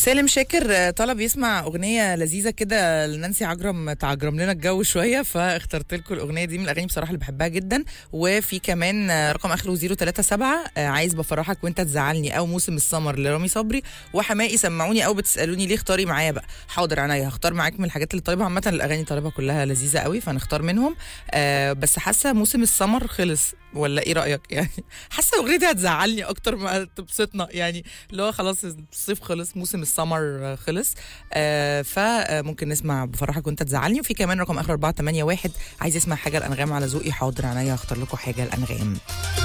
سالم شاكر آه، طلب يسمع اغنيه لذيذه كده لنانسي عجرم تعجرم لنا الجو شويه فاخترت لكم الاغنيه دي من الاغاني بصراحه اللي بحبها جدا وفي كمان آه، رقم اخره 037 آه، عايز بفرحك وانت تزعلني او موسم السمر لرامي صبري وحمائي سمعوني او بتسالوني ليه اختاري معايا بقى حاضر عينيا هختار معاك من الحاجات اللي طالبها عامه الاغاني طالبها كلها لذيذه قوي فنختار منهم آه بس حاسه موسم السمر خلص ولا ايه رايك يعني حاسه الاغنيه دي هتزعلني اكتر ما تبسطنا يعني اللي هو خلاص الصيف خلص موسم السمر خلص آه فممكن نسمع بفرحك وانت تزعلني وفي كمان رقم اخر 481 عايز يسمع حاجه الانغام على ذوقي حاضر عينيا هختار لكم حاجه الانغام